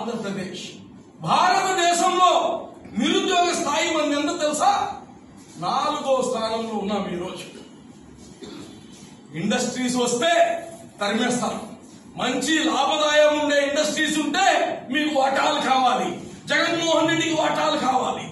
ఆంధ్రప్రదేశ్ భారతదేశంలో నిరుద్యోగ స్థాయి మంది ఎంత తెలుసా నాలుగో స్థానంలో ఉన్నాం ఈరోజు ఇండస్ట్రీస్ వస్తే తరిమేస్తాం మంచి లాభదాయం ఉండే ఇండస్ట్రీస్ ఉంటే మీకు వాటాలు కావాలి జగన్మోహన్ రెడ్డికి వాటాలు కావాలి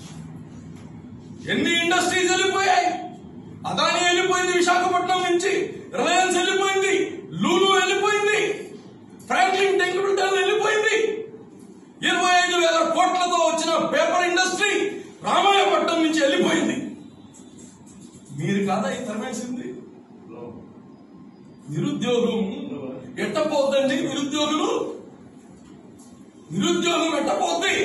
ఎన్ని ఇండస్ట్రీస్ వెళ్ళిపోయాయి అదాని వెళ్ళిపోయింది విశాఖపట్నం నుంచి రిలయన్స్ వెళ్ళిపోయింది లూలు వెళ్ళిపోయింది ఫ్రాంక్లిన్ టెంకుల్టన్ వెళ్ళిపోయింది ఇరవై ఐదు వేల కోట్లతో వచ్చిన పేపర్ ఇండస్ట్రీ రామాయపట్నం నుంచి వెళ్ళిపోయింది మీరు కాదా ఈ తరమేసింది నిరుద్యోగం ఎట్టపోద్దండి నిరుద్యోగులు నిరుద్యోగం ఎట్టపోద్ది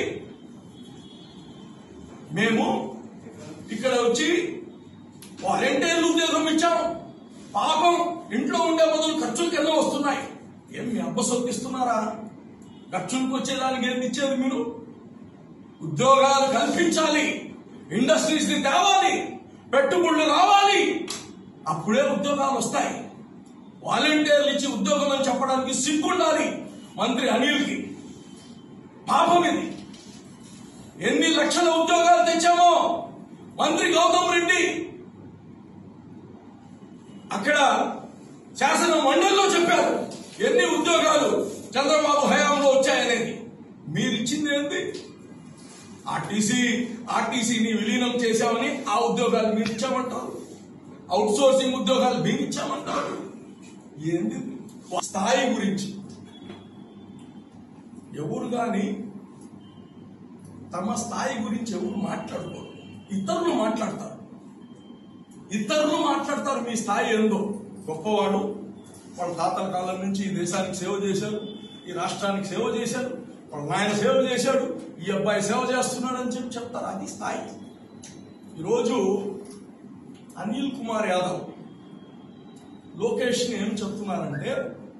మేము ఇక్కడ వచ్చి వాలంటీర్లు ఉద్యోగం ఇచ్చాం పాపం ఇంట్లో ఉండే బదులు ఖర్చులు కింద వస్తున్నాయి ఏం మీ అబ్బ సొక్కిస్తున్నారా ఖర్చులకు వచ్చేదానికి ఏంది ఇచ్చేది మీరు ఉద్యోగాలు కల్పించాలి ఇండస్ట్రీస్ ని తేవాలి పెట్టుబడులు రావాలి అప్పుడే ఉద్యోగాలు వస్తాయి వాలంటీర్లు ఇచ్చి ఉద్యోగం అని చెప్పడానికి సిగ్గుండాలి మంత్రి అనిల్కి పాపం ఇది ఎన్ని లక్షల ఉద్యోగాలు తెచ్చామో మంత్రి గౌతమ్ రెడ్డి అక్కడ శాసన మండలిలో చెప్పారు ఎన్ని ఉద్యోగాలు చంద్రబాబు హయాంలో వచ్చాయనేది మీరు ఇచ్చింది ఏంటి ఆర్టీసీ ఆర్టీసీని విలీనం చేశామని ఆ ఉద్యోగాలు మీరు ఇచ్చామంటారు అవుట్ సోర్సింగ్ ఉద్యోగాలు మీరు ఇచ్చామంటారు ఏంది స్థాయి గురించి ఎవరు కానీ తమ స్థాయి గురించి ఎవరు మాట్లాడుకోరు ఇతరులు మాట్లాడతారు ఇతరులు మాట్లాడతారు మీ స్థాయి ఏందో గొప్పవాడు వాళ్ళ తాతల కాలం నుంచి ఈ దేశానికి సేవ చేశారు ఈ రాష్ట్రానికి సేవ చేశారు వాళ్ళ నాయన సేవ చేశాడు ఈ అబ్బాయి సేవ చేస్తున్నాడు అని చెప్పి చెప్తారు అది స్థాయి ఈరోజు అనిల్ కుమార్ యాదవ్ లోకేష్ ని ఏం చెప్తున్నారంటే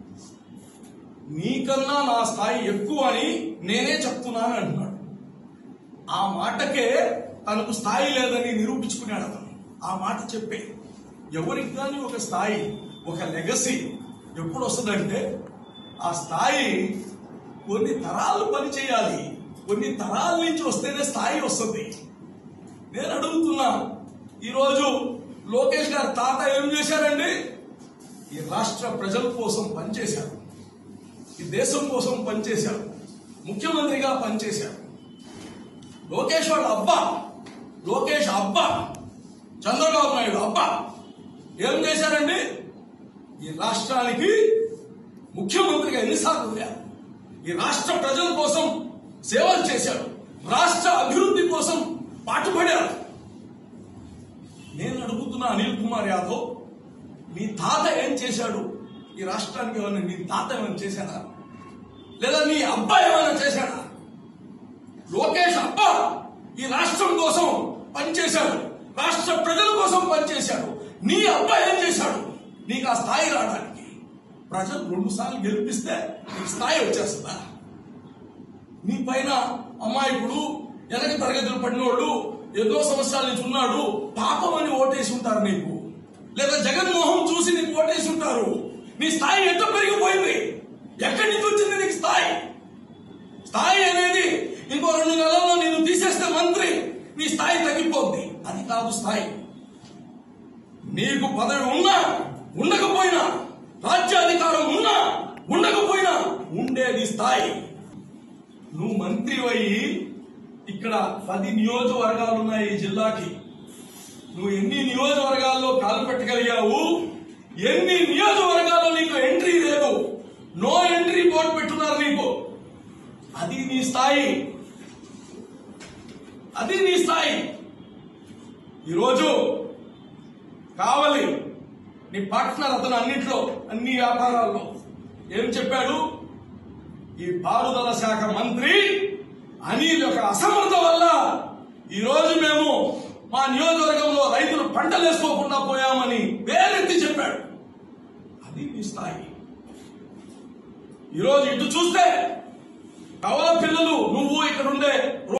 నీకన్నా నా స్థాయి ఎక్కువ అని నేనే చెప్తున్నాను అంటున్నాడు ఆ మాటకే తనకు స్థాయి లేదని నిరూపించుకున్నాడు అతను ఆ మాట చెప్పే ఎవరికి కానీ ఒక స్థాయి ఒక లెగసీ ఎప్పుడు వస్తుందంటే ఆ స్థాయి కొన్ని తరాలు పని చేయాలి కొన్ని తరాల నుంచి వస్తేనే స్థాయి వస్తుంది నేను అడుగుతున్నా ఈరోజు లోకేష్ గారు తాత ఏం చేశారండి ఈ రాష్ట్ర ప్రజల కోసం పనిచేశారు ఈ దేశం కోసం పనిచేశారు ముఖ్యమంత్రిగా పనిచేశారు లోకేష్ వాళ్ళ అబ్బా లోకేష్ అబ్బా చంద్రబాబు నాయుడు అబ్బా ఏం చేశారండి ఈ రాష్ట్రానికి ముఖ్యమంత్రిగా ఎన్నిసార్లు వెళ్ళారు ఈ రాష్ట్ర ప్రజల కోసం సేవలు చేశారు రాష్ట్ర అభివృద్ధి కోసం పాటుపడారు నేను అడుగుతున్నా అనిల్ కుమార్ యాదవ్ మీ తాత ఏం చేశాడు ఈ రాష్ట్రానికి ఏమైనా నీ తాత ఏమైనా చేశాడా లేదా నీ అబ్బాయి ఏమైనా చేశాడా లోకేష్ అబ్బా ఈ రాష్ట్రం కోసం పనిచేశాడు రాష్ట్ర ప్రజల కోసం పనిచేశాడు నీ అబ్బాయి ఏం చేశాడు నీకు ఆ స్థాయి రావడానికి ప్రజలు రెండు సార్లు గెలిపిస్తే నీకు స్థాయి వచ్చేస్తుందా నీ పైన అమాయకుడు వెనక తరగతులు పడినోడు ఎన్నో సంవత్సరాల నుంచి ఉన్నాడు పాపం అని ఓటేసి ఉంటారు నీకు లేదా జగన్మోహన్ చూసి నీకు ఓటేసి ఉంటారు నీ స్థాయి ఎంత పెరిగిపోయింది ఎక్కడి నుంచి వచ్చింది నీకు స్థాయి స్థాయి అనేది ఇంకో రెండు నెలల్లో నేను తీసేస్తే మంత్రి నీ స్థాయి తగ్గిపోద్ది అది కాదు స్థాయి నీకు పదవి ఉన్నా ఉండకపోయినా రాజ్యాధికారం ఉన్నా ఉండకపోయినా ఉండేది స్థాయి నువ్వు మంత్రి అయ్యి ఇక్కడ పది నియోజకవర్గాలు ఉన్నాయి ఈ జిల్లాకి నువ్వు ఎన్ని నియోజకవర్గాల్లో కాలు పెట్టగలిగావు ఎన్ని నియోజకవర్గాల్లో నీకు ఎంట్రీ లేదు నో ఎంట్రీ బోర్డు పెట్టున్నారు నీకు అది నీ స్థాయి అది నీ స్థాయి ఈరోజు కావాలి నీ పార్ట్నర్ అతను అన్నిట్లో అన్ని వ్యాపారాల్లో ఏం చెప్పాడు ఈ పారుదల శాఖ మంత్రి అనిల్ యొక్క అసమర్థత వల్ల ఈ రోజు మేము మా నియోజకవర్గంలో రైతులు పంటలు వేసుకోకుండా పోయామని వేరెత్తి చెప్పాడు అది మీ స్థాయి ఈరోజు ఇటు చూస్తే కవల పిల్లలు నువ్వు ఇక్కడ ఉండే